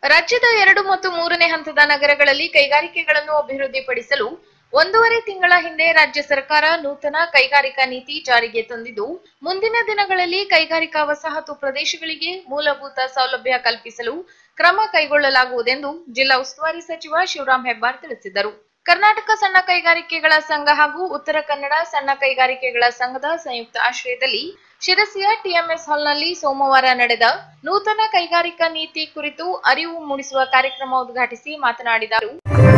ರಾಜ್ಯದ ಎರಡು ಮತ್ತು ಮೂರನೇ ಹಂತದ ನಗರಗಳಲ್ಲಿ ಕೈಗಾರಿಕೆಗಳನ್ನು ಅಭಿವೃದ್ಧಿಪಡಿಸಲು ಒಂದೂವರೆ ತಿಂಗಳ ಹಿಂದೆ ರಾಜ್ಯ ಸರ್ಕಾರ ನೂತನ ಕೈಗಾರಿಕಾ ನೀತಿ ಜಾರಿಗೆ ತಂದಿದ್ದು ಮುಂದಿನ ದಿನಗಳಲ್ಲಿ ಕೈಗಾರಿಕಾ ವಸಾಹತು ಪ್ರದೇಶಗಳಿಗೆ ಮೂಲಭೂತ ಸೌಲಭ್ಯ ಕಲ್ಪಿಸಲು ಕ್ರಮ ಕೈಗೊಳ್ಳಲಾಗುವುದೆಂದು ಜಿಲ್ಲಾ ಉಸ್ತುವಾರಿ ಸಚಿವ ಶಿವರಾಂ ಹೆಬ್ಬಾರ್ ತಿಳಿಸಿದರು ಕರ್ನಾಟಕ ಸಣ್ಣ ಕೈಗಾರಿಕೆಗಳ ಸಂಘ ಹಾಗೂ ಉತ್ತರ ಕನ್ನಡ ಸಣ್ಣ ಕೈಗಾರಿಕೆಗಳ ಸಂಘದ ಸಂಯುಕ್ತ ಆಶ್ರಯದಲ್ಲಿ ಶಿರಸಿಯ ಟಿಎಂಎಸ್ ಹಾಲ್ನಲ್ಲಿ ಸೋಮವಾರ ನಡೆದ ನೂತನ ಕೈಗಾರಿಕಾ ನೀತಿ ಕುರಿತು ಅರಿವು ಮೂಡಿಸುವ ಕಾರ್ಯಕ್ರಮ ಉದ್ಘಾಟಿಸಿ ಮಾತನಾಡಿದ ಅವರು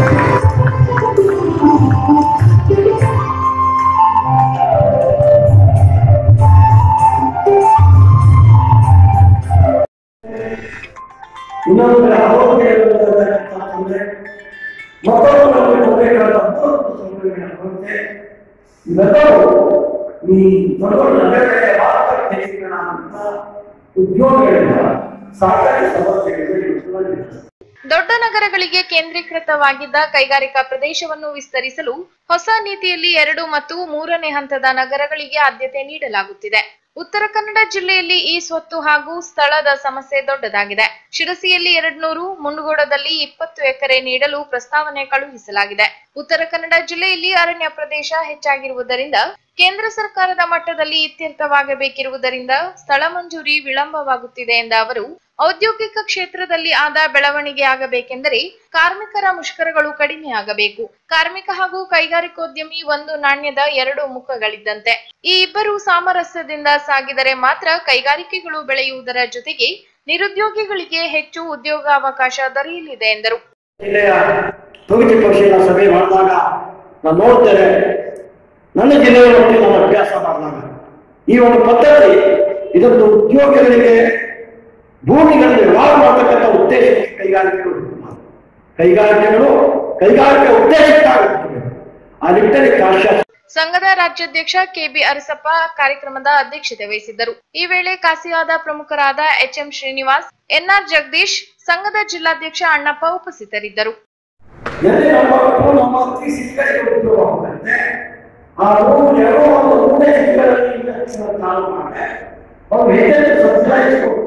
ಇನ್ನೊಂದು ಕಡೆ ಆರೋಗ್ಯ ತೊಂದರೆ ಮತ್ತೊಂದು ನಮಗೆ ತೊಂದರೆಗಳಾದ ಮತ್ತೊಂದು ತೊಂದರೆಗಳ ಕೊರತೆ ಇವೆಲ್ಲವೂ ಈ ದೊಡ್ಡ ದೊಡ್ಡ ನಗರಗಳ ವಾರ್ತಾ ಕೇಂದ್ರಗಳಾದಂಥ ಉದ್ಯೋಗಗಳಿಂದ ಸಾಕಷ್ಟು ಸಮಸ್ಯೆಗಳಿಗೆ ಎದುರಾಗಿದೆ. ದೊಡ್ಡ ನಗರಗಳಿಗೆ ಕೇಂದ್ರೀಕೃತವಾಗಿದ್ದ ಕೈಗಾರಿಕಾ ಪ್ರದೇಶವನ್ನು ವಿಸ್ತರಿಸಲು ಹೊಸ ನೀತಿಯಲ್ಲಿ ಎರಡು ಮತ್ತು ಮೂರನೇ ಹಂತದ ನಗರಗಳಿಗೆ ಆದ್ಯತೆ ನೀಡಲಾಗುತ್ತಿದೆ ಉತ್ತರ ಕನ್ನಡ ಜಿಲ್ಲೆಯಲ್ಲಿ ಈ ಸ್ವತ್ತು ಹಾಗೂ ಸ್ಥಳದ ಸಮಸ್ಯೆ ದೊಡ್ಡದಾಗಿದೆ ಶಿರಸಿಯಲ್ಲಿ ಎರಡ್ನೂರು ಮುಂಡಗೋಡದಲ್ಲಿ ಇಪ್ಪತ್ತು ಎಕರೆ ನೀಡಲು ಪ್ರಸ್ತಾವನೆ ಕಳುಹಿಸಲಾಗಿದೆ ಉತ್ತರ ಕನ್ನಡ ಜಿಲ್ಲೆಯಲ್ಲಿ ಅರಣ್ಯ ಪ್ರದೇಶ ಹೆಚ್ಚಾಗಿರುವುದರಿಂದ ಕೇಂದ್ರ ಸರ್ಕಾರದ ಮಟ್ಟದಲ್ಲಿ ಇತ್ಯರ್ಥವಾಗಬೇಕಿರುವುದರಿಂದ ಸ್ಥಳ ಮಂಜೂರಿ ವಿಳಂಬವಾಗುತ್ತಿದೆ ಎಂದ ಅವರು ಔದ್ಯೋಗಿಕ ಕ್ಷೇತ್ರದಲ್ಲಿ ಆದ ಬೆಳವಣಿಗೆ ಆಗಬೇಕೆಂದರೆ ಕಾರ್ಮಿಕರ ಮುಷ್ಕರಗಳು ಕಡಿಮೆ ಆಗಬೇಕು ಕಾರ್ಮಿಕ ಹಾಗೂ ಕೈಗಾರಿಕೋದ್ಯಮಿ ಒಂದು ನಾಣ್ಯದ ಎರಡು ಮುಖಗಳಿದ್ದಂತೆ ಈ ಇಬ್ಬರು ಸಾಮರಸ್ಯದಿಂದ ಸಾಗಿದರೆ ಮಾತ್ರ ಕೈಗಾರಿಕೆಗಳು ಬೆಳೆಯುವುದರ ಜೊತೆಗೆ ನಿರುದ್ಯೋಗಿಗಳಿಗೆ ಹೆಚ್ಚು ಉದ್ಯೋಗಾವಕಾಶ ದೊರೆಯಲಿದೆ ಎಂದರು ಜಿಲ್ಲೆಯ ಪ್ರಗತಿ ಪರಿಶೀಲನಾ ಸಭೆ ಮಾಡಿದಾಗ ನಾನು ನೋಡ್ತೇನೆ ನನ್ನ ಜಿಲ್ಲೆಯ ಮಟ್ಟಿಗೆ ನಾನು ಅಭ್ಯಾಸ ಮಾಡಿದಾಗ ಈ ಒಂದು ಪದ್ಧತಿ ಇದೊಂದು ಉದ್ಯೋಗಗಳಿಗೆ ಭೂಮಿಗಳನ್ನು ವ್ಯವಹಾರ ಮಾಡತಕ್ಕಂಥ ಉದ್ದೇಶಕ್ಕೆ ಕೈಗಾರಿಕೆಗಳು ಇರ್ತವೆ. ಕೈಗಾರಿಕೆಗಳು ಕೈಗಾರಿಕೆ ಉದ್ದೇಶಕ್ಕಾಗುತ್ತವೆ ಆ ನಿಟ್ಟಿನಲ್ಲಿ ಕಾಶ್ಯ ಸಂಘದ ರಾಜ್ಯಾಧ್ಯಕ್ಷ ಕೆಬಿ ಅರಸಪ್ಪ ಕಾರ್ಯಕ್ರಮದ ಅಧ್ಯಕ್ಷತೆ ವಹಿಸಿದ್ದರು ಈ ವೇಳೆ ಕಾಸಿಯಾದ ಪ್ರಮುಖರಾದ ಎಚ್ಎಂ ಶ್ರೀನಿವಾಸ್ ಎನ್ಆರ್ ಜಗದೀಶ್ ಸಂಘದ ಜಿಲ್ಲಾಧ್ಯಕ್ಷ ಅಣ್ಣಪ್ಪ ಉಪಸ್ಥಿತರಿದ್ದರು ಎಲ್ಲಿ ನಮ್ಮ ಮಕ್ಕಳು ನಮ್ಮ ಅತಿ ಸಿಕ್ಕರಿಗೆ ಉದ್ಯೋಗ ಹೋಗುತ್ತೆ ಆ ಮೂರು ಎರಡು ಒಂದು ಮೂರನೇ ಸಿಕ್ಕರಲ್ಲಿ ಚಾಲು ಮಾಡಿ ಅವ್ರು ಹೆಚ್ಚೆಚ್ಚು ಸಬ್ಸಿಡೈಸ್ ಕೊಟ್ಟು